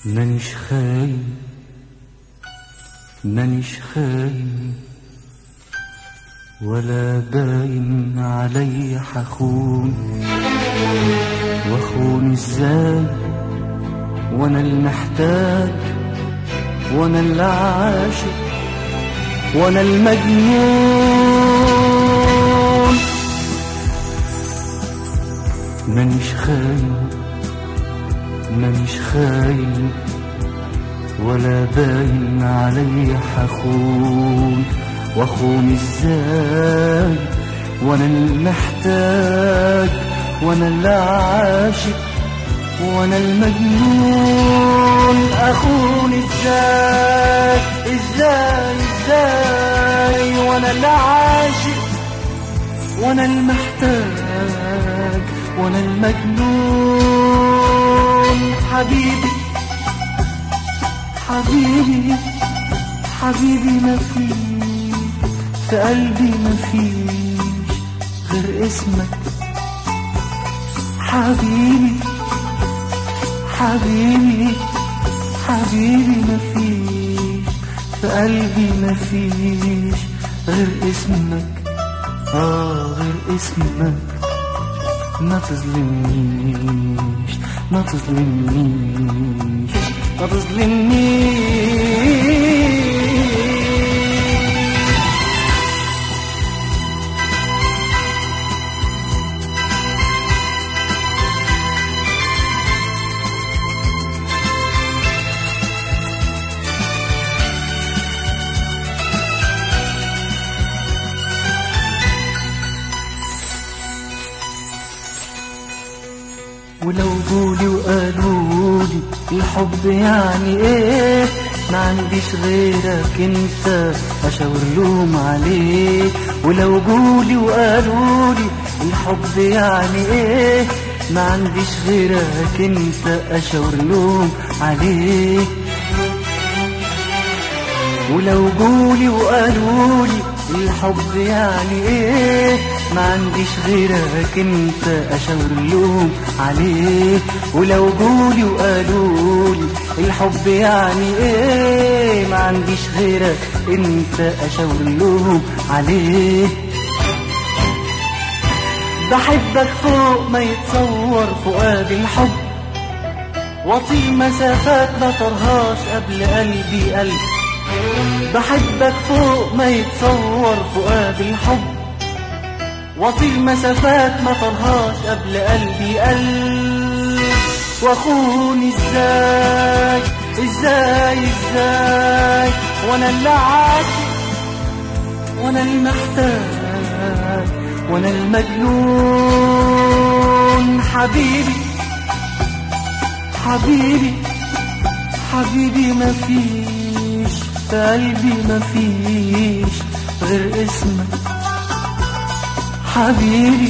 مانيش خاين مانيش خاين ولا باين علي حخون واخون ازاي وانا المحتاج وانا اللي عاشق وانا المجنون مانيش خاين مانيش خاين ولا باين علي حخون واخون ازاي وانا المحتاج وانا اللي عاشق وانا المجنون اخون ازاي ازاي ازاي وانا اللي عاشق وانا المحتاج وانا المجنون حبيبي حبيبي حبيبي ما فيش في قلبي ما فيش غير اسمك حبيبي حبيبي حبيبي ما فيش في قلبي ما فيش غير اسمك اه غير اسمك ما تظلمنيش ما تظلمنيش ما تظلمنيش ولو جولي وقالولي الحب يعني ايه ما عنديش غيرك انت اشاور لهم عليه ولو جولي وقالولي الحب يعني ايه ما عنديش غيرك انت اشاور لهم عليه ولو جولي وقالولي الحب يعني ايه ما عنديش غيرك انت اشاور لهم عليه ولو جولي وقالولي الحب يعني ايه ما عنديش غيرك انت اشاور لهم عليه بحبك فوق ما يتصور فؤاد الحب واطيل مسافات ما طرهاش قبل قلبي قلب بحبك فوق ما يتصور فؤاد الحب واطيل مسافات ما طرهاش قبل قلبي قلب واخوني ازاي ازاي ازاي وانا اللي عاشق وانا المحتاج وانا المجنون حبيبي حبيبي حبيبي ما فيش في قلبي ما فيش غير اسمك حبيبي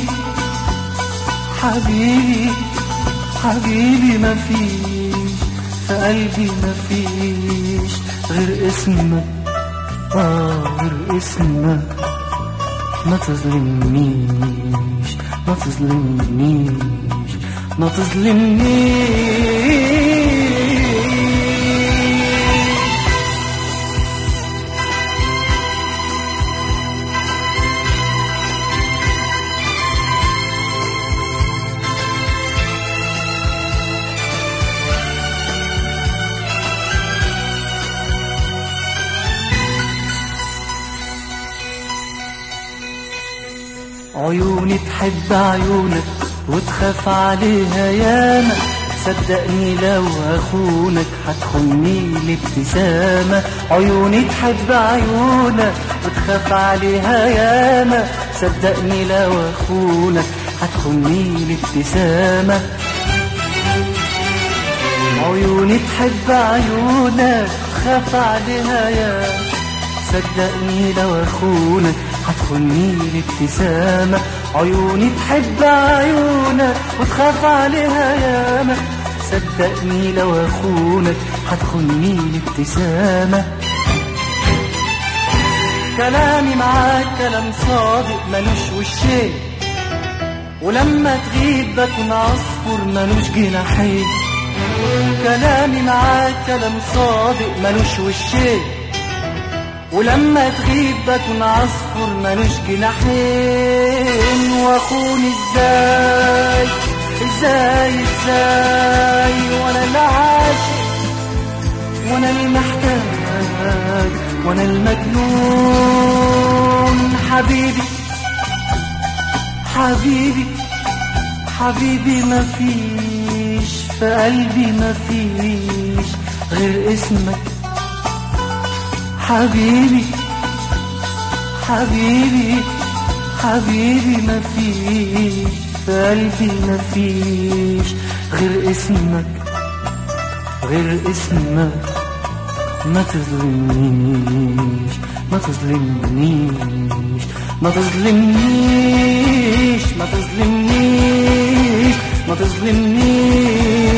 حبيبي حبيبي ما فيش في قلبي ما فيش غير اسمك اه غير اسمك ما تظلمنيش ما تظلمنيش ما تظلمنيش عيوني تحب عيونك وتخاف عليها ياما صدقني لو اخونك هتخني الابتسامة عيوني تحب عيونك وتخاف عليها ياما صدقني لو اخونك هتخني الابتسامة عيوني تحب عيونك وتخاف عليها ياما صدقني لو اخونك هتخني الابتسامة عيوني تحب عيونك وتخاف عليها ياما صدقني لو اخونك هتخني الابتسامة كلامي معاك كلام صادق ملوش وشين ولما تغيب بكون عصفور ملوش جناحين كلامي معاك كلام صادق ملوش وشين ولما تغيب بكون عصفور ملوش جناحين واخوني ازاي ازاي ازاي وانا العاشق وانا المحتاج وانا المجنون حبيبي حبيبي حبيبي ما فيش في قلبي ما فيش غير اسمك حبيبي حبيبي حبيبي ما فيش في قلبي ما فيش غير اسمك غير اسمك ما تظلمنيش ما تظلمنيش ما تظلمنيش ما تظلمنيش ما تظلمنيش